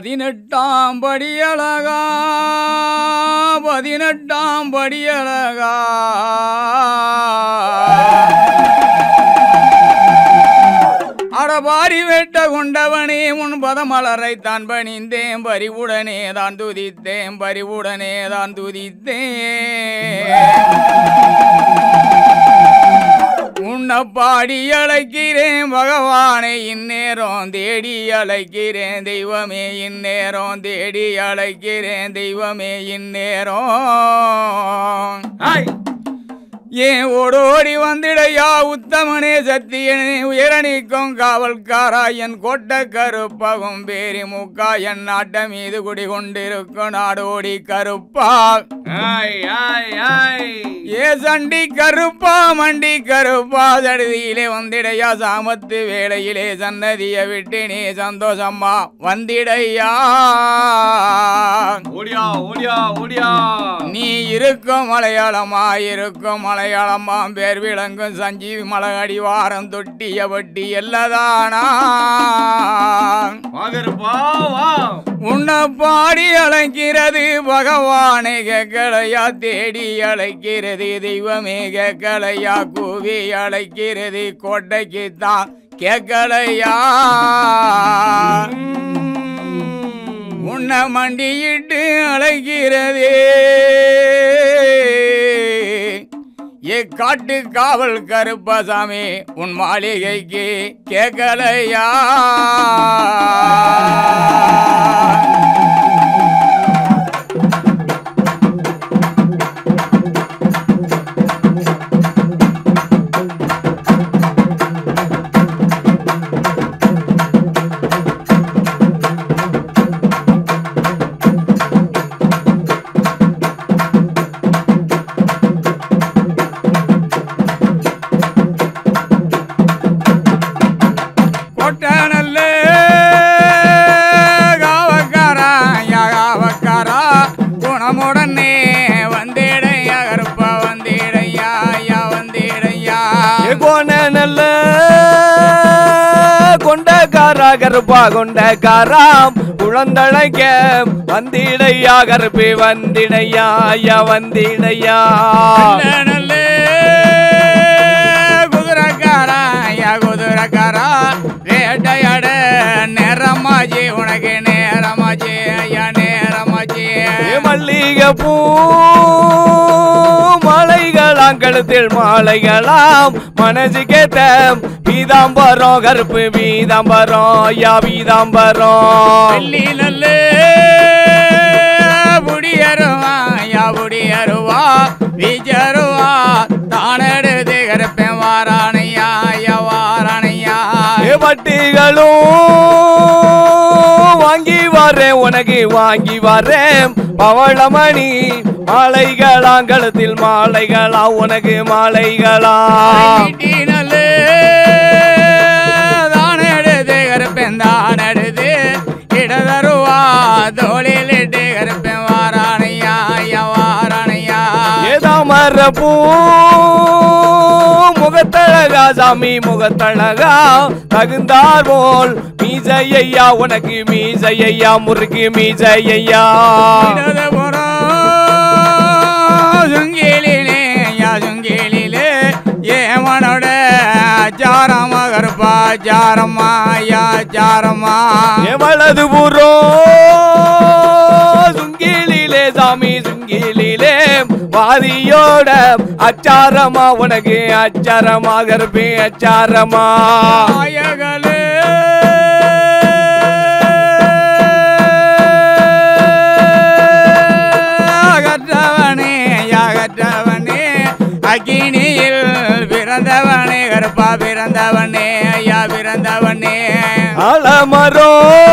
பதினெட்டாம் படியழகா பதினெட்டாம் படியழகா அடபாரி வெட்ட கொண்டவனே முன் பதமலரை தான் பணிந்தேன் பரிவுடனே தான் துதித்தேன் பரிவுடனே தான் துதித்தேன் உன்னை பாடி அழைக்கிறேன் பகவானை இந்நேரம் தேடி அழைக்கிறேன் தெய்வமே இந்நேரம் தேடி அழைக்கிறேன் தெய்வமே இந்நேரம் ஹாய் ஏன் ஓடோடி வந்திடையா உத்தமனே சத்தியனே உயரணிக்கும் காவல்காரா என் கொட்ட கருப்பகும் பேரி முக்கா என் நாட்ட மீது குடி கொண்டிருக்கும் நாடோடி கருப்பா ஹாய் ஹாய் ஹாய் ஏ சண்டி கருப்பா மண்டி கருப்பா சடுதியிலே வந்திடையா சாமத்து வேளையிலே சன்னதிய விட்டு நீ சந்தோஷமா வந்திடையா ஓடியா ஓடியா ஓடியா நீ இருக்கும் மலையாளமா இருக்கும் மலையாளமா பேர் விளங்கும் சஞ்சீவி மலகடி வாரம் தொட்டிய வட்டி எல்லாதானா வாகருப்பா வா உன்னை பாடி அழைக்கிறது பகவானை கேட்கலையா தேடி அழைக்கிறது தெய்வமே கேட்கலையா கூவி அழைக்கிறது கோட்டைக்கு தான் கேட்கலையா உன்னை மண்டியிட்டு அழைக்கிறது ஏ காட்டு காவல் கருப்பசாமி உன் மாளிகைக்கு கேட்கலையா கொட்டனல்ல காவக்காரா யா காவக்காரா குணமுடனே வந்திடையா கருப்பா வந்திடையா யா வந்திடையா கோண நல்ல கொண்டக்காரா கருப்பா கொண்டக்காராம் குழந்தழைக்க வந்திடையா கருப்பி வந்திடையா ஐயா வந்திடையா நல்ல நல்ல குதிரைக்காரா யா குதிரைக்காரா வேட்டையாட நேரமாச்சு உனக்கு நேரமாச்சு ஐயா நேரமாச்சு ஏ மல்லிகை பூ மாலைகளாம் கழுத்தில் மாலைகளாம் மனசு கேட்ட பீதாம்பரம் கருப்பு பீதாம்பரம் ஐயா பீதாம்பரம் வெள்ளி நல்ல புடியருவா யா புடியருவா வீச்சருவா தானெடுத்து கருப்பேன் வாரானையா யா வாரானையா ஏ வட்டிகளும் வாங்கி வரேன் உனக்கு வாங்கி வரேன் பவளமணி மாலைகளாம் கழுத்தில் மாலைகளா உனக்கு மாலைகளா வீட்டி நல்ல தானெடுத்து கருப்பேன் தானெடுத்து இடதருவா தோளிலிட்டு கருப்பேன் வாரானையா யா வாரானையா ஏதாமர பூ முகத்தழகா சாமி முகத்தழகா தகுந்தார் போல் மீசையா உனக்கு மீசையா முறுக்கு மீசையா இடதுபுறம் சுங்கிலிலே யா சுங்கிலிலே ஏமனோட சாரமா கருப்பா சாரமா யா சாரமா எவளது புறோ சுங்கிலிலே சாமி சுங்கிலிலே வாதியோட அச்சாரமா உனக்கு அச்சாரமா கருப்பே அச்சாரமா ஆயகளே அகற்றவனே அகற்றவனே அக்கினியில் பிறந்தவனே கருப்பா பிறந்தவனே ஐயா பிறந்தவனே அலமரோ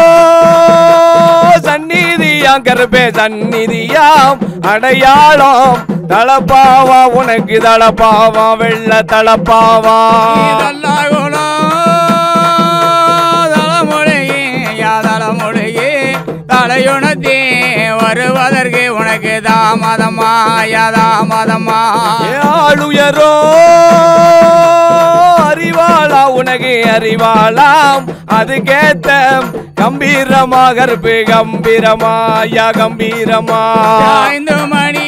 சந்நிதியாம் கருப்பே சந்நிதியாம் அடையாளம் தளப்பாவா உனக்கு தளப்பாவா வெள்ள தளப்பாவா இதல்லாகுலம் தலைமுறையே யா தலைமுறையே தலையுணத்தே வருவதற்கு உனக்கு தாமதமா யா தாமதமா ஆளுயரோ அறிவாளா உனக்கு அறிவாளாம் அதுக்கேத்த கம்பீரமா கருப்பு கம்பீரமா ஐயா கம்பீரமா ஐந்து மணி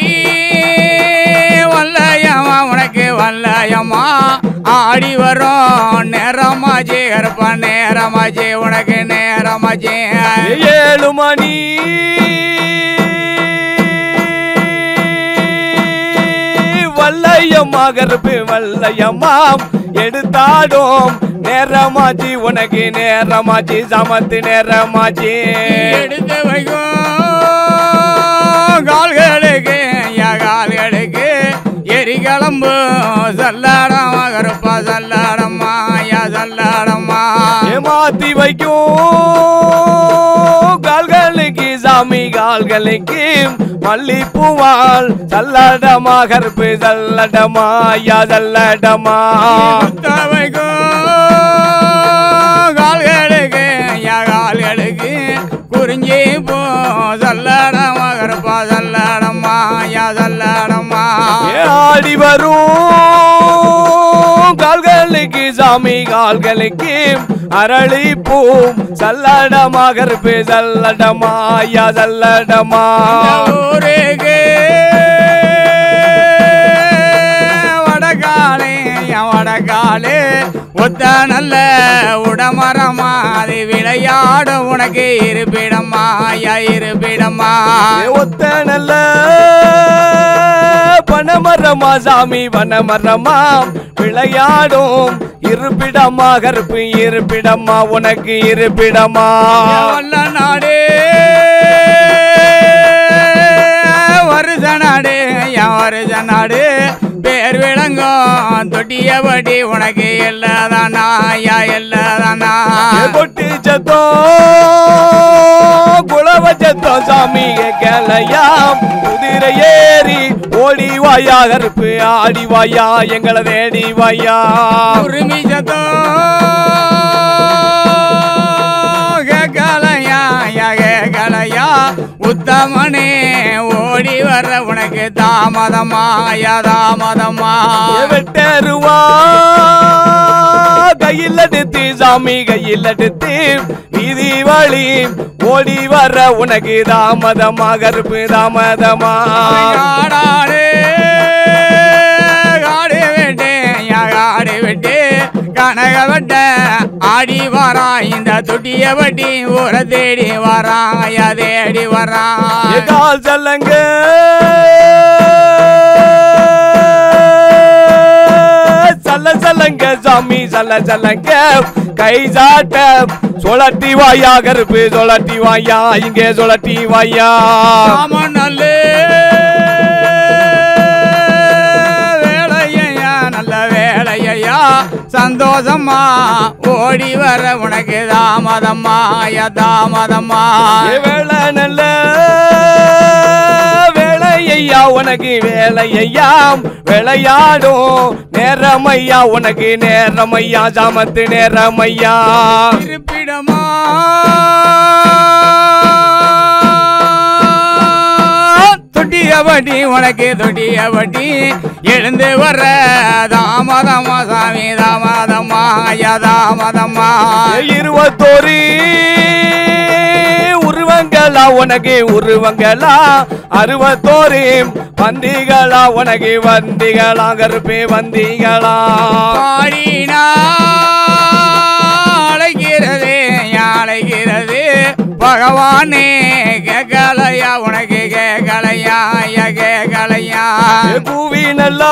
வல்லயமா உனக்கு வல்லயமா ஆடி வரும் நேரமாஜி கருப்பா நேரமாஜி உனக்கு நேரமாஜி ஏழு மணி வல்லையம்மா கருப்பு வல்லையம்மாம் எடுத்தாடும் நேரமாச்சி உனக்கு நேரமாச்சி சமத்து நேரமாச்சி எடுத்து வைக்கும் கால்களுக்கு ஐயா கால்களுக்கு எரிகிளம்பு சல்லாடமா கருப்பா சல்லாடம்மா ஐயா சல்லாடம்மா ஏமாத்தி வைக்கும் கால்களுக்கு சாமி கால்களுக்கு மல்லிப்பூவால் சல்லடமா கருப்பு சல்லடமா ஐயா சல்லடமா வைக்கும் கால்களுக்கு ஐயா கால்களுக்கு குறிஞ்சி போ சல்லாடமா கருப்பா சல்லாடம்மா ஐயா சல்லாடம்மா ஆடி வரும் கால்களுக்கு சாமி கால்களுக்கு அரளி பூ சல்லடமா கருப்பு சல்லடமா ஐயா சல்லடமா ஊருக்கு வடகாலே என் வடகாலே ஒத்த நல்ல உடமரமா அது விளையாட உனக்கு இருப்பிடமா ஐயா இருப்பிடமா ஏ ஒத்த நல்ல பனமரமா சாமி வனமரமா விளையாடும் இருப்பிடமா கருப்பு இருப்பிடமா உனக்கு இருப்பிடமா வல்ல நாடு வருஷ நாடு என் வருஷ நாடு பேர் விளங்கும் தொட்டியபடி உனக்கு எல்லாதானா ஐயா எல்லாதானா ஏ பொட்டு சத்தம் குளவ சத்தம் சாமி கேட்கலையாம் குதிரை ஏறி ஓடி வாயா கருப்பு ஆடி வாயா எங்களை தேடி வாயா உரிமை சத்தம் கேட்கலையா ஐயா கேட்கலையா உத்தமனே ஓடி வர உனக்கு தாமதமா ஐயா தாமதமா ஏ வெட்டருவா கையில் எடுத்து சாமி கையில் எடுத்து வீதி வழி ஓடி வர உனக்கு தாமதமா கருப்பு தாமதமா காடாடு காடு விட்டு ஐயா காடு விட்டு கனக வெட்ட ஆடி வரான் இந்த தொட்டிய வட்டி ஊரை தேடி வரான் ஐயா தேடி வரான் கால் சல்லங்க சல்ல சல்லங்க சாமி சல்ல சல்லங்க கை சாட்ட சொலட்டி வாயா கருப்பு சொலட்டி வாயா இங்கே சொலட்டி வாயா ராமன் நல்ல வேலையா நல்ல வேலையா சந்தோஷமா ஓடி வர உனக்கு தாமதம்மா ஐயா தாமதம்மா ஏ வேலை நல்ல வேலையா உனக்கு வேலையா விளையாடும் நேரமையா உனக்கு நேரமையா சாமத்து நேரமையா இருப்பிடமா தொட்டியபடி உனக்கு தொட்டியபடி எழுந்து வர்ற தாமதமா சாமி தாமதமா ஐயா தாமதமா இருபத்தோரு உருவங்களா உனக்கு உருவங்களா அறுபத்தோரு வந்திகளா உனக்கு வந்திகளா கருப்பே வந்திகளா பாடினா அழைக்கிறது அழைக்கிறது பகவானே கேட்கலையா உனக்கு கேட்கலையா ஐயா கேட்கலையா பூவி நல்லா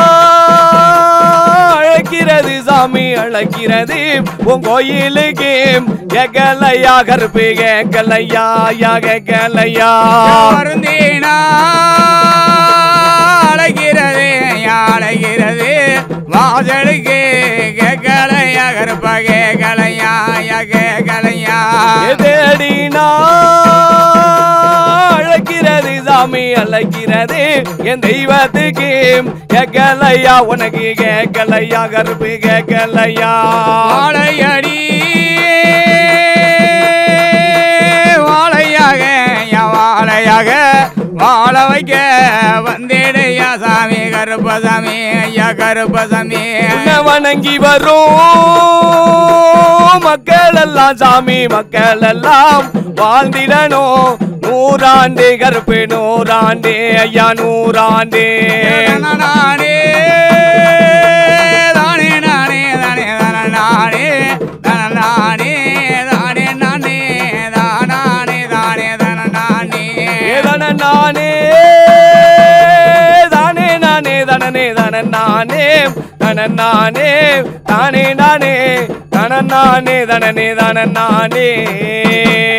அழைக்கிறது சாமி அழைக்கிறது உன் கோயிலுக்கு கேட்கலையா கருப்பு கேட்கலையா யா கேட்கலையா வருந்தீனா அழைக்கிறது அழைக்கிறது வாசலுக்கு கேட்கலையா கருப்பா கேட்கலையா ஐயா கேட்கலையா தேடினா அழைக்கிறது சாமி அழைக்கிறது என் தெய்வத்துக்கு கேட்கலையா உனக்கு கேட்கலையா கருப்பு கேட்கலையா வாழையடி வாழையாக என் வாழை நிலையாக வாழ வைக்க வந்தேடையா சாமி கருப்பசாமி ஐயா கருப்பசாமி உன்னை வணங்கி வரும் மக்கள் எல்லாம் சாமி மக்கள் எல்லாம் வாழ்ந்திடணும் நூறாண்டு கருப்பு நூறாண்டு ஐயா நூறாண்டு நானே தானே நானே தானே தானே நானே தானே நானே தானே நானே தானே தானே தானே நானே ஏதன நானே தானே நானே தனனே தன நானே தன நானே தானே நானே தன நானே தனனே தன நானே